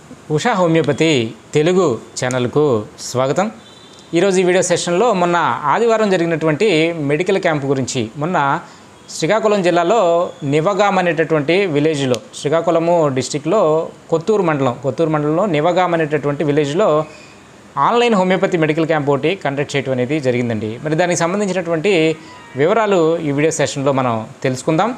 Usha homeopathy Telugu ఛానల్కు స్వాగతం ఈరోజు ఈ వీడియో సెషన్లో మొన్న ఆదివారం జరిగినటువంటి మెడికల్ క్యాంప్ గురించి మొన్న శ్రీకాకుళం జిల్లాలో నివగాం అనేటటువంటి విలేజ్లో శ్రీకాకుళము డిస్టిక్లో కొత్తూరు మండలం కొత్తూరు మండలంలో నివగాం అనేటటువంటి విలేజ్లో ఆన్లైన్ హోమియోపతి మెడికల్ క్యాంప్ ఒకటి కండక్ట్ చేయడం అనేది జరిగిందండి మరి దానికి సంబంధించినటువంటి వివరాలు ఈ వీడియో సెషన్లో మనం తెలుసుకుందాం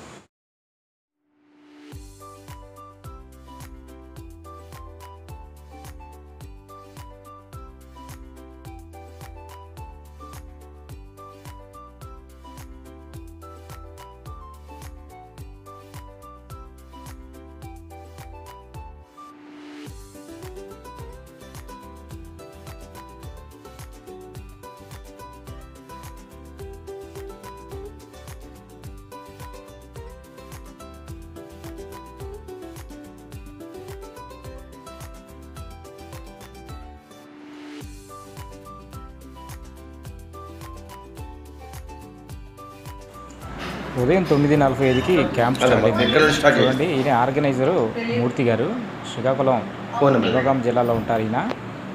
ఉదయం తొమ్మిది నలభై ఐదుకి క్యాంప్ స్టార్ట్ అయింది ఎక్కడ స్టార్ట్ చేయండి చూడండి ఈయన ఆర్గనైజరు మూర్తి గారు శ్రీకాకుళం ఫోన్ నెంబర్ శివగాం జిల్లాలో ఉంటారు ఈయన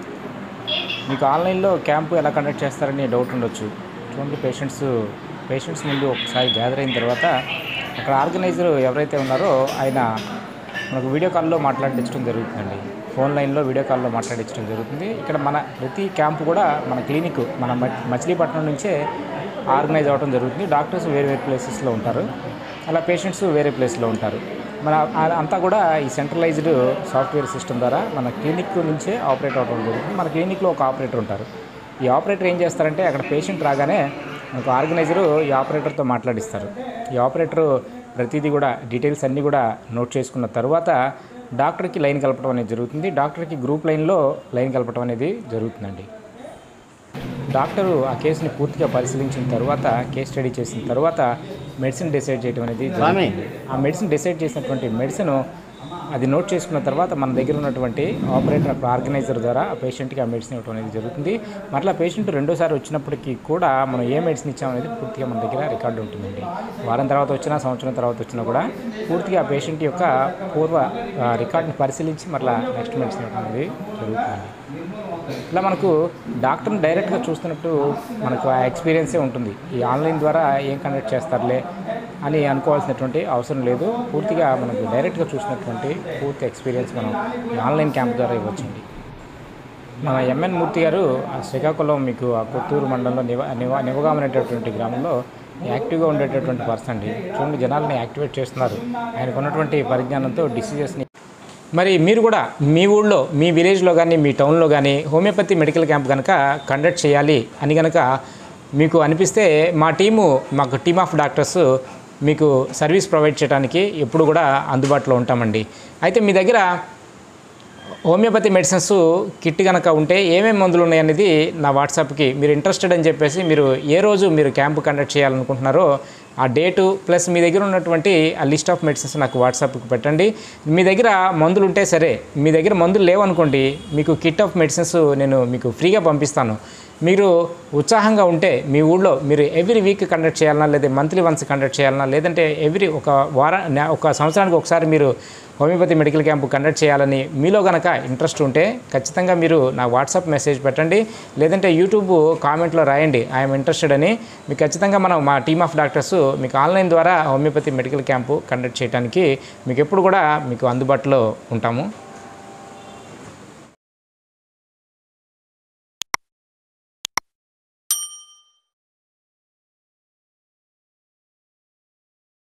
మీకు ఆన్లైన్లో క్యాంపు ఎలా కండక్ట్ చేస్తారని డౌట్ ఉండొచ్చు చూడండి పేషెంట్స్ పేషెంట్స్ ముందు ఒకసారి గ్యాదర్ అయిన తర్వాత అక్కడ ఆర్గనైజర్ ఎవరైతే ఉన్నారో ఆయన మనకు వీడియో కాల్లో మాట్లాడించడం జరుగుతుందండి ఫోన్ లైన్లో వీడియో కాల్లో మాట్లాడించడం జరుగుతుంది ఇక్కడ మన ప్రతి క్యాంపు కూడా మన క్లినిక్ మన మ- మచిలీపట్నం నుంచే ఆర్గనైజ్ అవ్వడం జరుగుతుంది డాక్టర్స్ వేరే వేరే ప్లేసెస్లో ఉంటారు అలా పేషెంట్స్ వేరే ప్లేస్లో ఉంటారు మన ఆ- అంతా కూడా ఈ సెంట్రలైజ్డ్ సాఫ్ట్వేర్ సిస్టమ్ ద్వారా మన క్లినిక్ నుంచే ఆపరేట్ అవ్వడం జరుగుతుంది మన క్లినిక్లో ఒక ఆపరేటర్ ఉంటారు ఈ ఆపరేటర్ ఏం చేస్తారంటే అక్కడ పేషెంట్ రాగానే ఒక ఆర్గనైజరు ఈ ఆపరేటర్తో మాట్లాడిస్తారు ఈ ఆపరేటర్ ప్రతిదీ కూడా డీటెయిల్స్ అన్నీ కూడా నోట్ చేసుకున్న తర్వాత డాక్టర్కి లైన్ కలపడం అనేది జరుగుతుంది డాక్టర్కి గ్రూప్ లైన్లో లైన్ కలపడం అనేది జరుగుతుందండి డాక్టరు ఆ కేసుని పూర్తిగా పరిశీలించిన తర్వాత కేస్ స్టడీ చేసిన తర్వాత మెడిసిన్ డిసైడ్ చేయడం అనేది జరుగుతుంది. ఆ మెడిసిన్ డిసైడ్ చేసినటువంటి మెడిసిన్ అది నోట్ చేసుకున్న తర్వాత మన దగ్గర ఉన్నటువంటి ఆపరేటర్ అక్కడ ఆర్గనైజర్ ద్వారా ఆ పేషెంట్కి ఆ మెడిసిన్ ఇవ్వడం అనేది జరుగుతుంది మరలా పేషెంట్ రెండోసారి వచ్చినప్పటికీ కూడా మనం ఏ మెడిసిన్ ఇచ్చామనేది పూర్తిగా మన దగ్గర రికార్డు ఉంటుందండి వారం తర్వాత వచ్చినా సంవత్సరం తర్వాత వచ్చినా కూడా పూర్తిగా ఆ పేషెంట్ యొక్క పూర్వ ఆ, రికార్డుని పరిశీలించి మరలా నెక్స్ట్ మెడిసిన్ ఇవ్వడం అనేది జరుగుతుందండి ఇట్లా మనకు డాక్టర్ని డైరెక్ట్గా చూస్తున్నట్టు మనకు ఆ ఎక్స్పీరియన్సే ఉంటుంది ఈ ఆన్లైన్ ద్వారా ఏం కండక్ట్ చేస్తారులే అని అనుకోవాల్సినటువంటి అవసరం లేదు పూర్తిగా మనకు డైరెక్ట్గా చూసినటువంటి పూర్తి ఎక్స్పీరియన్స్ మనం ఈ ఆన్లైన్ క్యాంప్ ద్వారా ఇవ్వచ్చండి మన ఎంఎన్ మూర్తి గారు ఆ శ్రీకాకుళం మీకు ఆ కొత్తూరు మండలంలో నివ నివ నివగాం అనేటటువంటి గ్రామంలో యాక్టివ్గా ఉండేటటువంటి పర్సన్ అండి చూడండి జనాల్ని యాక్టివేట్ చేస్తున్నారు ఆయనకు ఉన్నటువంటి పరిజ్ఞానంతో డిసీజెస్ని మరి మీరు కూడా మీ ఊళ్ళో మీ విలేజ్లో కానీ మీ టౌన్లో కానీ హోమియోపతి మెడికల్ క్యాంప్ కనుక కండక్ట్ చేయాలి అని కనుక మీకు అనిపిస్తే మా టీము మాకు టీమ్ ఆఫ్ డాక్టర్స్ మీకు సర్వీస్ ప్రొవైడ్ చేయడానికి ఎప్పుడు కూడా అందుబాటులో ఉంటామండి అయితే మీ దగ్గర హోమియోపతి మెడిసిన్స్ కిట్ కనుక ఉంటే ఏమేమి మందులు ఉన్నాయనేది నా వాట్సాప్కి మీరు ఇంట్రెస్టెడ్ అని చెప్పేసి మీరు ఏ రోజు మీరు క్యాంప్ కండక్ట్ చేయాలనుకుంటున్నారో ఆ డేటు ప్లస్ మీ దగ్గర ఉన్నటువంటి ఆ లిస్ట్ ఆఫ్ మెడిసిన్స్ నాకు వాట్సాప్కి పెట్టండి మీ దగ్గర మందులు ఉంటే సరే మీ దగ్గర మందులు లేవనుకోండి మీకు కిట్ ఆఫ్ మెడిసిన్స్ నేను మీకు ఫ్రీగా పంపిస్తాను మీరు ఉత్సాహంగా ఉంటే మీ ఊళ్ళో మీరు ఎవ్రీ వీక్ కండక్ట్ చేయాలన్నా లేదా మంత్లీ వన్స్ కండక్ట్ చేయాలన్నా లేదంటే ఎవ్రీ ఒక వార నె- ఒక సంవత్సరానికి ఒకసారి మీరు హోమియోపతి మెడికల్ క్యాంపు కండక్ట్ చేయాలని మీలో గనక ఇంట్రెస్ట్ ఉంటే ఖచ్చితంగా మీరు నా వాట్సాప్ మెసేజ్ పెట్టండి లేదంటే యూట్యూబ్ కామెంట్లో రాయండి ఐఎమ్ ఇంట్రెస్టెడ్ అని మీకు ఖచ్చితంగా మనం మా టీమ్ ఆఫ్ డాక్టర్స్ మీకు ఆన్లైన్ ద్వారా హోమియోపతి మెడికల్ క్యాంపు కండక్ట్ చేయడానికి మీకు ఎప్పుడు కూడా మీకు అందుబాటులో ఉంటాము